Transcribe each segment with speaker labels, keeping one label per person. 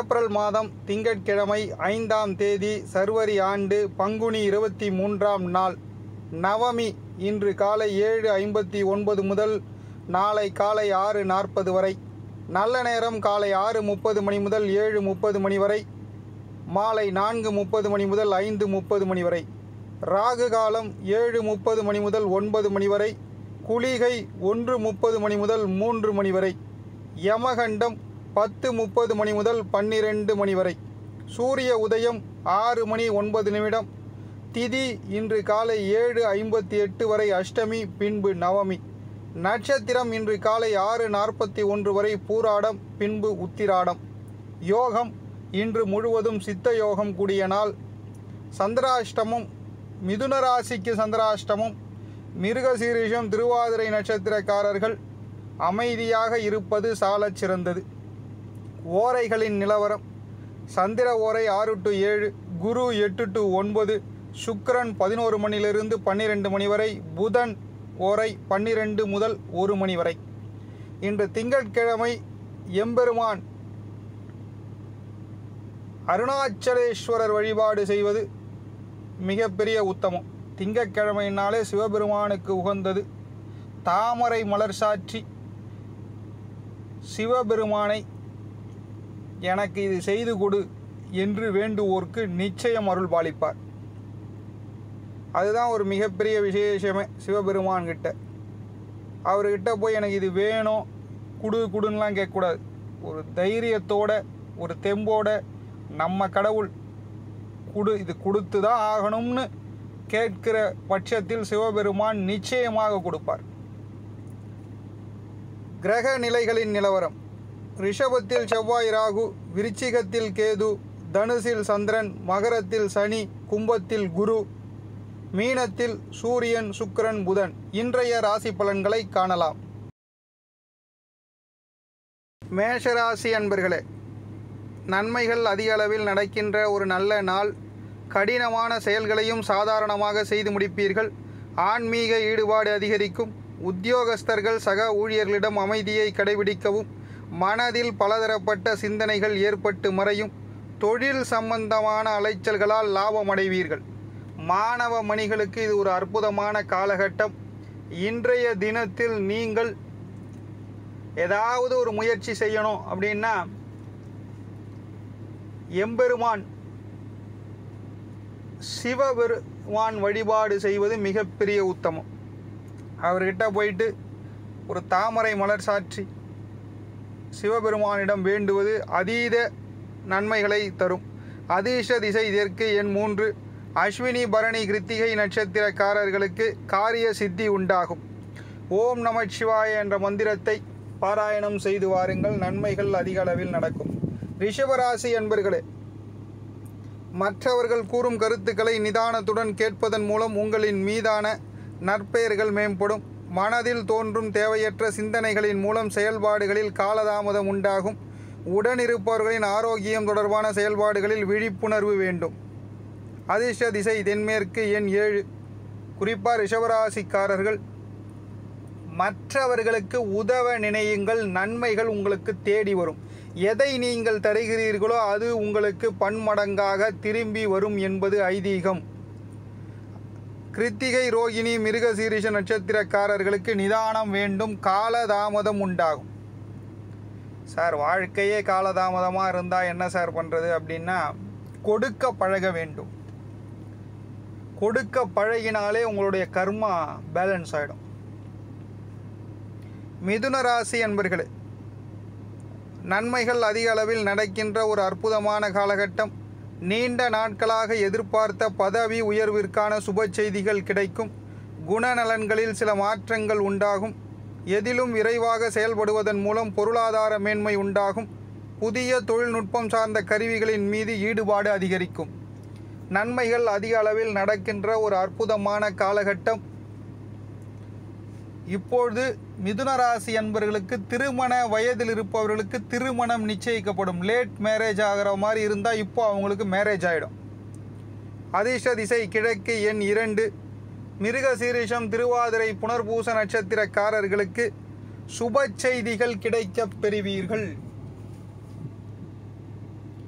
Speaker 1: April மாதம் திங்கட்கிழமை ஐந்தாம் தேதி சர்வரி ஆண்டு பங்குனி இருபத்தி மூன்றாம் நாள் நவமி இன்று காலை ஏழு ஐம்பத்தி ஒன்பது முதல் நாளை காலை ஆறு நாற்பது வரை நல்ல நேரம் காலை ஆறு முப்பது மணி முதல் ஏழு முப்பது மணி வரை மாலை நான்கு முப்பது மணி முதல் ஐந்து முப்பது மணி வரை ராகு காலம் ஏழு முப்பது மணி முதல் ஒன்பது மணி வரை குளிகை ஒன்று முப்பது மணி முதல் மூன்று மணி வரை யமகண்டம் பத்து முப்பது மணி முதல் பன்னிரெண்டு மணி வரை சூரிய உதயம் ஆறு மணி ஒன்பது நிமிடம் திதி இன்று காலை ஏழு ஐம்பத்தி எட்டு வரை அஷ்டமி பின்பு நவமி நட்சத்திரம் இன்று காலை ஆறு நாற்பத்தி ஒன்று வரை பூராடம் பின்பு உத்திராடம் யோகம் இன்று முழுவதும் சித்த யோகம் கூடிய நாள் சந்திராஷ்டமம் மிதுன ராசிக்கு சந்திராஷ்டமம் மிருகசீரிஷம் திருவாதிரை நட்சத்திரக்காரர்கள் அமைதியாக இருப்பது சாலச் சிறந்தது ஓரைகளின் நிலவரம் சந்திர ஓரை ஆறு டு ஏழு குரு எட்டு டு ஒன்பது சுக்கிரன் பதினோரு மணிலிருந்து பன்னிரெண்டு மணி வரை புதன் ஓரை பன்னிரெண்டு முதல் ஒரு மணி வரை இன்று திங்கட்கிழமை எம்பெருமான் அருணாச்சலேஸ்வரர் வழிபாடு செய்வது மிகப்பெரிய உத்தமம் திங்கட்கிழமையினாலே சிவபெருமானுக்கு உகந்தது தாமரை மலர் சாற்றி சிவபெருமானை எனக்கு இது செய்து கொடு என்று வேண்டுவோர்க்கு நிச்சயம் அருள் பாலிப்பார் அதுதான் ஒரு மிகப்பெரிய விசேஷமே சிவபெருமான் கிட்ட அவர்கிட்ட போய் எனக்கு இது வேணும் குடு குடுன்னெலாம் கேட்கக்கூடாது ஒரு தைரியத்தோட ஒரு தெம்போட நம்ம கடவுள் குடு இது கொடுத்து தான் ஆகணும்னு கேட்கிற பட்சத்தில் சிவபெருமான் நிச்சயமாக கொடுப்பார் கிரக நிலைகளின் நிலவரம் ரிஷபத்தில் செவ்வாய் ராகு விருச்சிகத்தில் கேது தனுசில் சந்திரன் மகரத்தில் சனி கும்பத்தில் குரு மீனத்தில் சூரியன் சுக்கிரன் புதன் இன்றைய ராசி பலன்களை காணலாம் மேஷராசி அன்பர்களே நன்மைகள் அதிக அளவில் நடக்கின்ற ஒரு நல்ல நாள் கடினமான செயல்களையும் சாதாரணமாக செய்து முடிப்பீர்கள் ஆன்மீக ஈடுபாடு அதிகரிக்கும் உத்தியோகஸ்தர்கள் சக ஊழியர்களிடம் அமைதியை கடைபிடிக்கவும் மனதில் பலதரப்பட்ட சிந்தனைகள் ஏற்பட்டு மறையும் தொழில் சம்பந்தமான அலைச்சல்களால் லாபம் அடைவீர்கள் மாணவ மணிகளுக்கு இது ஒரு அற்புதமான காலகட்டம் இன்றைய தினத்தில் நீங்கள் ஏதாவது ஒரு முயற்சி செய்யணும் அப்படின்னா எம்பெருமான் சிவபெருமான் வழிபாடு செய்வது மிகப்பெரிய உத்தமம் அவர்கிட்ட போயிட்டு ஒரு தாமரை மலர் சாற்றி சிவபெருமானிடம் வேண்டுவது அதீத நன்மைகளை தரும் அதிர்ஷ்ட திசை இதற்கு எண் மூன்று அஸ்வினி பரணி கிருத்திகை நட்சத்திரக்காரர்களுக்கு காரிய சித்தி உண்டாகும் ஓம் நம சிவாய என்ற மந்திரத்தை பாராயணம் செய்து வாருங்கள் நன்மைகள் அதிக அளவில் நடக்கும் ரிஷபராசி என்பர்களே மற்றவர்கள் கூறும் கருத்துக்களை நிதானத்துடன் கேட்பதன் மூலம் உங்களின் மீதான நற்பெயர்கள் மேம்படும் மனதில் தோன்றும் தேவையற்ற சிந்தனைகளின் மூலம் செயல்பாடுகளில் காலதாமதம் உண்டாகும் உடனிருப்பவர்களின் ஆரோக்கியம் தொடர்பான செயல்பாடுகளில் விழிப்புணர்வு வேண்டும் அதிர்ஷ்ட திசை தென்மேற்கு எண் ஏழு குறிப்பாக ரிஷபராசிக்காரர்கள் மற்றவர்களுக்கு உதவ நினையுங்கள் நன்மைகள் உங்களுக்கு தேடி வரும் எதை நீங்கள் தருகிறீர்களோ அது உங்களுக்கு பன்மடங்காக திரும்பி வரும் என்பது ஐதீகம் கிருத்திகை ரோகிணி மிருகசீரிஷ நட்சத்திரக்காரர்களுக்கு நிதானம் வேண்டும் காலதாமதம் உண்டாகும் சார் வாழ்க்கையே காலதாமதமாக இருந்தால் என்ன சார் பண்ணுறது அப்படின்னா கொடுக்க பழக வேண்டும் கொடுக்க பழகினாலே உங்களுடைய கர்மா பேலன்ஸ் ஆகிடும் மிதுன ராசி அன்பர்களே நன்மைகள் அதிக அளவில் நடக்கின்ற ஒரு அற்புதமான காலகட்டம் நீண்ட நாட்களாக எதிர்பார்த்த பதவி உயர்விற்கான சுப செய்திகள் கிடைக்கும் குணநலன்களில் சில மாற்றங்கள் உண்டாகும் எதிலும் விரைவாக செயல்படுவதன் மூலம் பொருளாதார மேன்மை உண்டாகும் புதிய தொழில்நுட்பம் சார்ந்த கருவிகளின் மீது ஈடுபாடு அதிகரிக்கும் நன்மைகள் அதிக அளவில் நடக்கின்ற ஒரு அற்புதமான காலகட்டம் இப்பொழுது மிதுன ராசி அன்பர்களுக்கு திருமண வயதில் இருப்பவர்களுக்கு திருமணம் நிச்சயிக்கப்படும் லேட் மேரேஜ் ஆகிற மாதிரி இருந்தால் இப்போ அவங்களுக்கு மேரேஜ் ஆகிடும் அதிர்ஷ்ட திசை கிழக்கு எண் இரண்டு மிருக சீரிஷம் திருவாதிரை புனர்பூச நட்சத்திரக்காரர்களுக்கு சுப செய்திகள் கிடைக்கப் பெறுவீர்கள்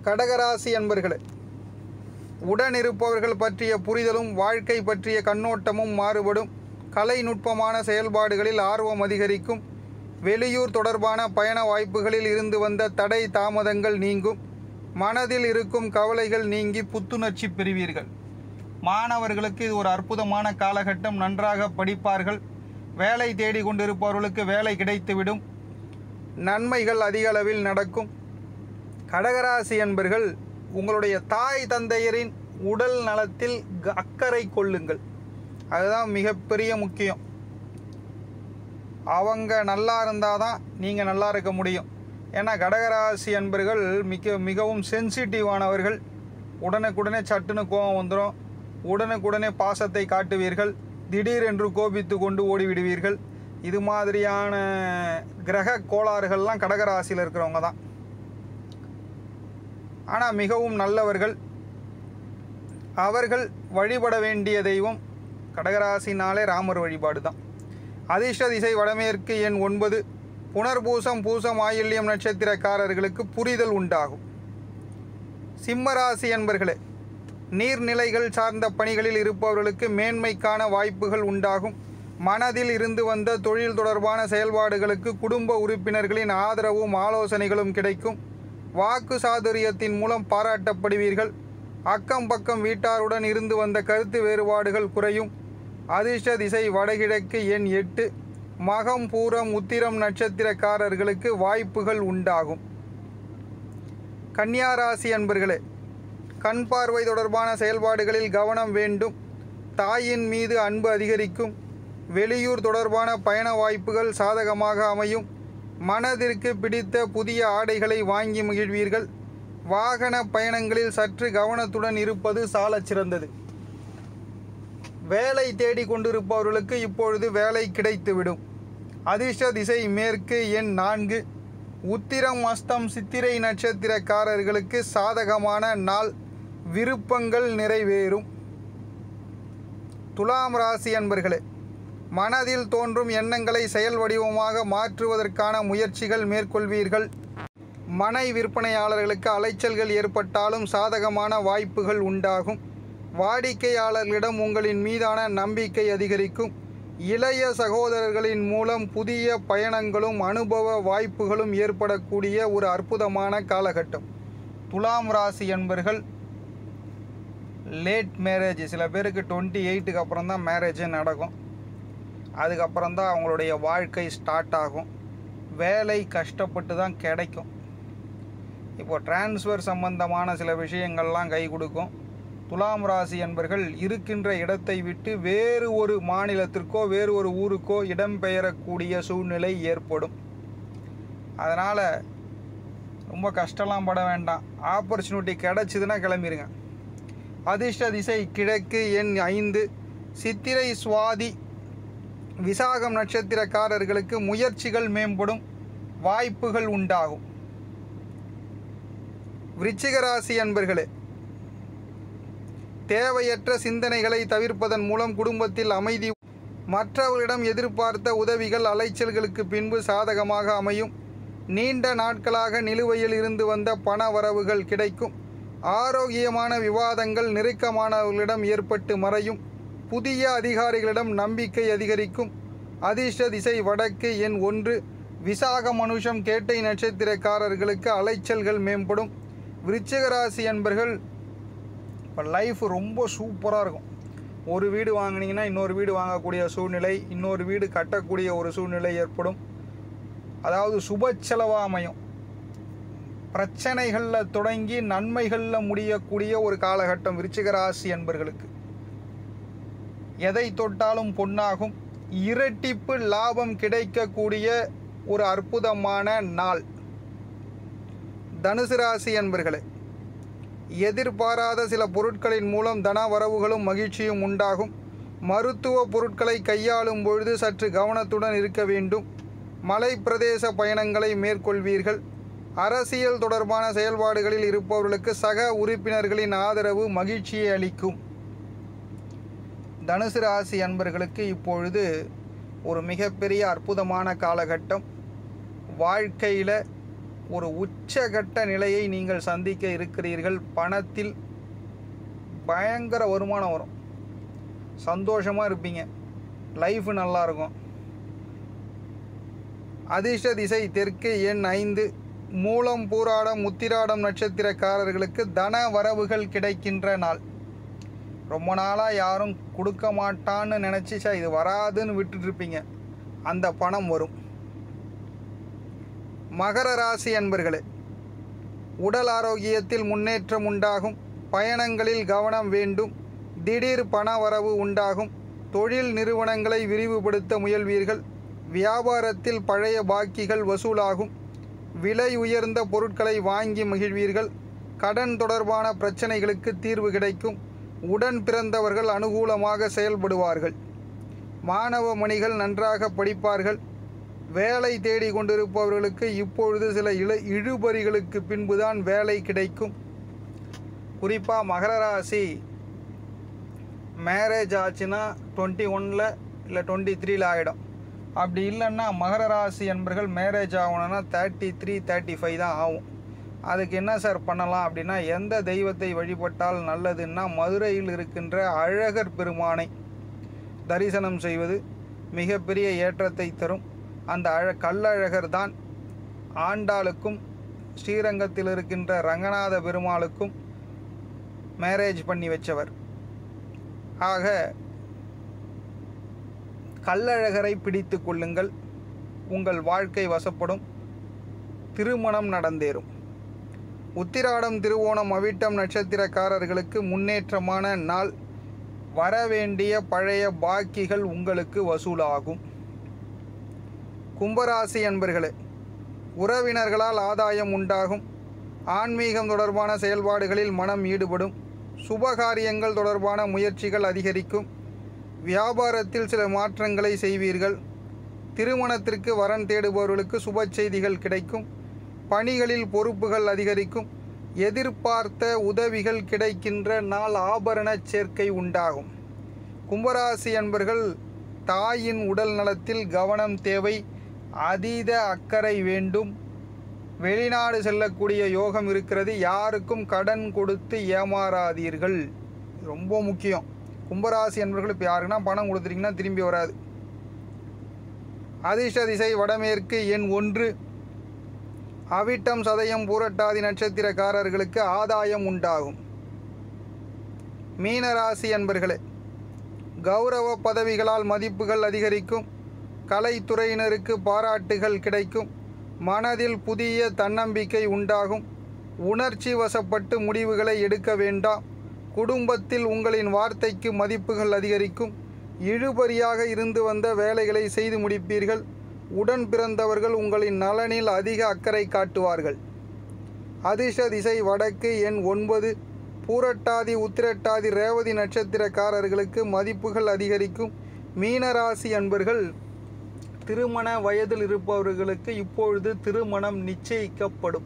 Speaker 1: கடகராசி அன்பர்களே உடன் இருப்பவர்கள் பற்றிய புரிதலும் வாழ்க்கை பற்றிய கண்ணோட்டமும் மாறுபடும் கலை நுட்பமான செயல்பாடுகளில் ஆர்வம் அதிகரிக்கும் வெளியூர் தொடர்பான பயண வாய்ப்புகளில் இருந்து வந்த தடை தாமதங்கள் நீங்கும் மனதில் இருக்கும் கவலைகள் நீங்கி புத்துணர்ச்சி பெறுவீர்கள் மாணவர்களுக்கு இது ஒரு அற்புதமான காலகட்டம் நன்றாக படிப்பார்கள் வேலை தேடி கொண்டிருப்பவர்களுக்கு வேலை கிடைத்துவிடும் நன்மைகள் அதிக அளவில் நடக்கும் கடகராசி என்பர்கள் உங்களுடைய தாய் தந்தையரின் உடல் நலத்தில் க- அக்கறை கொள்ளுங்கள் அதுதான் மிகப்பெரிய முக்கியம் அவங்க நல்லா இருந்தால் தான் நீங்கள் நல்லா இருக்க முடியும் ஏன்னா கடகராசி அன்பர்கள் மிக மிகவும் சென்சிட்டிவானவர்கள் உடனுக்குடனே சட்டுன்னு கோபம் வந்துடும் உடனுக்குடனே பாசத்தை காட்டுவீர்கள் திடீரென்று கோபித்து கொண்டு ஓடிவிடுவீர்கள் இது மாதிரியான கிரக கோளாறுகள்லாம் கடகராசியில் இருக்கிறவங்க தான் ஆனால் மிகவும் நல்லவர்கள் அவர்கள் வழிபட வேண்டிய தெய்வம் கடகராசினாலே ராமர் வழிபாடு தான் அதிர்ஷ்ட திசை வடமேற்கு எண் ஒன்பது புனர்பூசம் பூசம் ஆயில்யம் நட்சத்திரக்காரர்களுக்கு புரிதல் உண்டாகும் சிம்மராசி என்பர்களே நீர்நிலைகள் சார்ந்த பணிகளில் இருப்பவர்களுக்கு மேன்மைக்கான வாய்ப்புகள் உண்டாகும் மனதில் இருந்து வந்த தொழில் தொடர்பான செயல்பாடுகளுக்கு குடும்ப உறுப்பினர்களின் ஆதரவும் ஆலோசனைகளும் கிடைக்கும் வாக்கு சாதுரியத்தின் மூலம் பாராட்டப்படுவீர்கள் அக்கம் பக்கம் வீட்டாருடன் இருந்து வந்த கருத்து வேறுபாடுகள் குறையும் அதிர்ஷ்ட திசை வடகிழக்கு எண் எட்டு மகம் பூரம் உத்திரம் நட்சத்திரக்காரர்களுக்கு வாய்ப்புகள் உண்டாகும் கன்னியாராசி அன்பர்களே கண் பார்வை தொடர்பான செயல்பாடுகளில் கவனம் வேண்டும் தாயின் மீது அன்பு அதிகரிக்கும் வெளியூர் தொடர்பான பயண வாய்ப்புகள் சாதகமாக அமையும் மனதிற்கு பிடித்த புதிய ஆடைகளை வாங்கி மகிழ்வீர்கள் வாகன பயணங்களில் சற்று கவனத்துடன் இருப்பது சாலச் சிறந்தது வேலை தேடி கொண்டிருப்பவர்களுக்கு இப்பொழுது வேலை கிடைத்துவிடும் அதிர்ஷ்ட திசை மேற்கு எண் நான்கு உத்திரம் அஸ்தம் சித்திரை நட்சத்திரக்காரர்களுக்கு சாதகமான நாள் விருப்பங்கள் நிறைவேறும் துலாம் ராசி அன்பர்களே மனதில் தோன்றும் எண்ணங்களை செயல் வடிவமாக மாற்றுவதற்கான முயற்சிகள் மேற்கொள்வீர்கள் மனை விற்பனையாளர்களுக்கு அலைச்சல்கள் ஏற்பட்டாலும் சாதகமான வாய்ப்புகள் உண்டாகும் வாடிக்கையாளர்களிடம் உங்களின் மீதான நம்பிக்கை அதிகரிக்கும் இளைய சகோதரர்களின் மூலம் புதிய பயணங்களும் அனுபவ வாய்ப்புகளும் ஏற்படக்கூடிய ஒரு அற்புதமான காலகட்டம் துலாம் ராசி என்பர்கள் லேட் மேரேஜ் சில பேருக்கு டுவெண்ட்டி எயிட்டுக்கு அப்புறம் தான் மேரேஜே நடக்கும் அதுக்கப்புறம் தான் அவங்களுடைய வாழ்க்கை ஸ்டார்ட் ஆகும் வேலை கஷ்டப்பட்டு தான் கிடைக்கும் இப்போ டிரான்ஸ்ஃபர் சம்பந்தமான சில விஷயங்கள்லாம் கை கொடுக்கும் துலாம் ராசி என்பர்கள் இருக்கின்ற இடத்தை விட்டு வேறு ஒரு மாநிலத்திற்கோ வேறு ஒரு ஊருக்கோ இடம்பெயரக்கூடிய சூழ்நிலை ஏற்படும் அதனால் ரொம்ப கஷ்டம்லாம் பட வேண்டாம் ஆப்பர்ச்சுனிட்டி கிடைச்சிதுன்னா கிளம்பிடுங்க அதிர்ஷ்ட திசை கிழக்கு எண் ஐந்து சித்திரை சுவாதி விசாகம் நட்சத்திரக்காரர்களுக்கு முயற்சிகள் மேம்படும் வாய்ப்புகள் உண்டாகும் விருச்சிக ராசி அன்பர்களே தேவையற்ற சிந்தனைகளை தவிர்ப்பதன் மூலம் குடும்பத்தில் அமைதி மற்றவர்களிடம் எதிர்பார்த்த உதவிகள் அலைச்சல்களுக்கு பின்பு சாதகமாக அமையும் நீண்ட நாட்களாக நிலுவையில் இருந்து வந்த பண வரவுகள் கிடைக்கும் ஆரோக்கியமான விவாதங்கள் நெருக்கமானவர்களிடம் ஏற்பட்டு மறையும் புதிய அதிகாரிகளிடம் நம்பிக்கை அதிகரிக்கும் அதிர்ஷ்ட திசை வடக்கு எண் ஒன்று விசாக மனுஷம் கேட்டை நட்சத்திரக்காரர்களுக்கு அலைச்சல்கள் மேம்படும் விருச்சிக ராசி என்பர்கள் இப்போ லைஃப் ரொம்ப சூப்பராக இருக்கும் ஒரு வீடு வாங்குனீங்கன்னா இன்னொரு வீடு வாங்கக்கூடிய சூழ்நிலை இன்னொரு வீடு கட்டக்கூடிய ஒரு சூழ்நிலை ஏற்படும் அதாவது சுப செலவாக அமையும் பிரச்சனைகளில் தொடங்கி நன்மைகளில் முடியக்கூடிய ஒரு காலகட்டம் விருச்சிக ராசி என்பர்களுக்கு எதை தொட்டாலும் பொன்னாகும் இரட்டிப்பு லாபம் கிடைக்கக்கூடிய ஒரு அற்புதமான நாள் தனுசு ராசி என்பர்களே எதிர்பாராத சில பொருட்களின் மூலம் தன வரவுகளும் மகிழ்ச்சியும் உண்டாகும் மருத்துவ பொருட்களை கையாளும் பொழுது சற்று கவனத்துடன் இருக்க வேண்டும் மலை பிரதேச பயணங்களை மேற்கொள்வீர்கள் அரசியல் தொடர்பான செயல்பாடுகளில் இருப்பவர்களுக்கு சக உறுப்பினர்களின் ஆதரவு மகிழ்ச்சியை அளிக்கும் தனுசு ராசி அன்பர்களுக்கு இப்பொழுது ஒரு மிகப்பெரிய அற்புதமான காலகட்டம் வாழ்க்கையில் ஒரு உச்சகட்ட நிலையை நீங்கள் சந்திக்க இருக்கிறீர்கள் பணத்தில் பயங்கர வருமானம் வரும் சந்தோஷமாக இருப்பீங்க லைஃப் நல்லா இருக்கும் அதிர்ஷ்ட திசை தெற்கு எண் ஐந்து மூலம் பூராடம் முத்திராடம் நட்சத்திரக்காரர்களுக்கு தன வரவுகள் கிடைக்கின்ற நாள் ரொம்ப நாளாக யாரும் கொடுக்க மாட்டான்னு நினச்சி சா இது வராதுன்னு விட்டுட்டு இருப்பீங்க அந்த பணம் வரும் மகர ராசி அன்பர்களே உடல் ஆரோக்கியத்தில் முன்னேற்றம் உண்டாகும் பயணங்களில் கவனம் வேண்டும் திடீர் பண வரவு உண்டாகும் தொழில் நிறுவனங்களை விரிவுபடுத்த முயல்வீர்கள் வியாபாரத்தில் பழைய பாக்கிகள் வசூலாகும் விலை உயர்ந்த பொருட்களை வாங்கி மகிழ்வீர்கள் கடன் தொடர்பான பிரச்சனைகளுக்கு தீர்வு கிடைக்கும் உடன் பிறந்தவர்கள் அனுகூலமாக செயல்படுவார்கள் மாணவ மணிகள் நன்றாக படிப்பார்கள் வேலை தேடி கொண்டிருப்பவர்களுக்கு இப்பொழுது சில இழ இழுபறிகளுக்கு பின்புதான் வேலை கிடைக்கும் குறிப்பாக மகர ராசி மேரேஜ் ஆச்சுன்னா டுவெண்ட்டி ஒனில் இல்லை டுவெண்ட்டி த்ரீல ஆகிடும் அப்படி இல்லைன்னா மகர ராசி என்பர்கள் மேரேஜ் ஆகணும்னா தேர்ட்டி த்ரீ தேர்ட்டி ஃபைவ் தான் ஆகும் அதுக்கு என்ன சார் பண்ணலாம் அப்படின்னா எந்த தெய்வத்தை வழிபட்டால் நல்லதுன்னா மதுரையில் இருக்கின்ற அழகர் பெருமானை தரிசனம் செய்வது மிகப்பெரிய ஏற்றத்தை தரும் அந்த அழ கல்லழகர் தான் ஆண்டாளுக்கும் ஸ்ரீரங்கத்தில் இருக்கின்ற ரங்கநாத பெருமாளுக்கும் மேரேஜ் பண்ணி வச்சவர் ஆக கல்லழகரை பிடித்து கொள்ளுங்கள் உங்கள் வாழ்க்கை வசப்படும் திருமணம் நடந்தேறும் உத்திராடம் திருவோணம் அவிட்டம் நட்சத்திரக்காரர்களுக்கு முன்னேற்றமான நாள் வரவேண்டிய பழைய பாக்கிகள் உங்களுக்கு வசூலாகும் கும்பராசி அன்பர்களே உறவினர்களால் ஆதாயம் உண்டாகும் ஆன்மீகம் தொடர்பான செயல்பாடுகளில் மனம் ஈடுபடும் சுபகாரியங்கள் தொடர்பான முயற்சிகள் அதிகரிக்கும் வியாபாரத்தில் சில மாற்றங்களை செய்வீர்கள் திருமணத்திற்கு வரன் தேடுபவர்களுக்கு சுப செய்திகள் கிடைக்கும் பணிகளில் பொறுப்புகள் அதிகரிக்கும் எதிர்பார்த்த உதவிகள் கிடைக்கின்ற நாள் ஆபரண சேர்க்கை உண்டாகும் கும்பராசி அன்பர்கள் தாயின் உடல் நலத்தில் கவனம் தேவை அதீத அக்கறை வேண்டும் வெளிநாடு செல்லக்கூடிய யோகம் இருக்கிறது யாருக்கும் கடன் கொடுத்து ஏமாறாதீர்கள் ரொம்ப முக்கியம் கும்பராசி என்பர்கள் இப்போ யாருக்குன்னா பணம் கொடுத்துட்டீங்கன்னா திரும்பி வராது அதிர்ஷ்ட திசை வடமேற்கு எண் ஒன்று அவிட்டம் சதயம் பூரட்டாதி நட்சத்திரக்காரர்களுக்கு ஆதாயம் உண்டாகும் மீனராசி அன்பர்களே கௌரவ பதவிகளால் மதிப்புகள் அதிகரிக்கும் கலைத்துறையினருக்கு பாராட்டுகள் கிடைக்கும் மனதில் புதிய தன்னம்பிக்கை உண்டாகும் உணர்ச்சி வசப்பட்டு முடிவுகளை எடுக்க வேண்டாம் குடும்பத்தில் உங்களின் வார்த்தைக்கு மதிப்புகள் அதிகரிக்கும் இழுபறியாக இருந்து வந்த வேலைகளை செய்து முடிப்பீர்கள் உடன் பிறந்தவர்கள் உங்களின் நலனில் அதிக அக்கறை காட்டுவார்கள் அதிர்ஷ்ட திசை வடக்கு எண் ஒன்பது பூரட்டாதி உத்திரட்டாதி ரேவதி நட்சத்திரக்காரர்களுக்கு மதிப்புகள் அதிகரிக்கும் மீனராசி அன்பர்கள் திருமண வயதில் இருப்பவர்களுக்கு இப்பொழுது திருமணம் நிச்சயிக்கப்படும்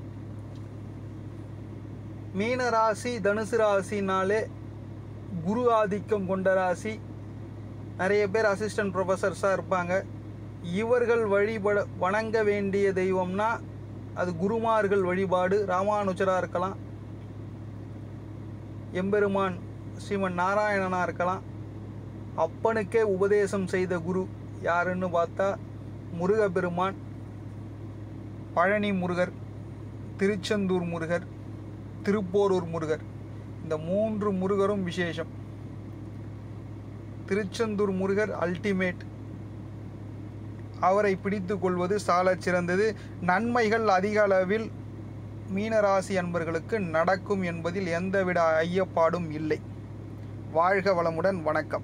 Speaker 1: மீன ராசி தனுசு ராசினாலே குரு ஆதிக்கம் கொண்ட ராசி நிறைய பேர் அசிஸ்டன்ட் ப்ரொஃபஸர்ஸாக இருப்பாங்க இவர்கள் வழிபட வணங்க வேண்டிய தெய்வம்னா அது குருமார்கள் வழிபாடு ராமானுஜராக இருக்கலாம் எம்பெருமான் ஸ்ரீமன் நாராயணனாக இருக்கலாம் அப்பனுக்கே உபதேசம் செய்த குரு யாருன்னு பார்த்தா முருகப்பெருமான் பழனி முருகர் திருச்செந்தூர் முருகர் திருப்போரூர் முருகர் இந்த மூன்று முருகரும் விசேஷம் திருச்செந்தூர் முருகர் அல்டிமேட் அவரை பிடித்து கொள்வது சாலச் சிறந்தது நன்மைகள் அதிக அளவில் மீனராசி அன்பர்களுக்கு நடக்கும் என்பதில் எந்தவித ஐயப்பாடும் இல்லை வாழ்க வளமுடன் வணக்கம்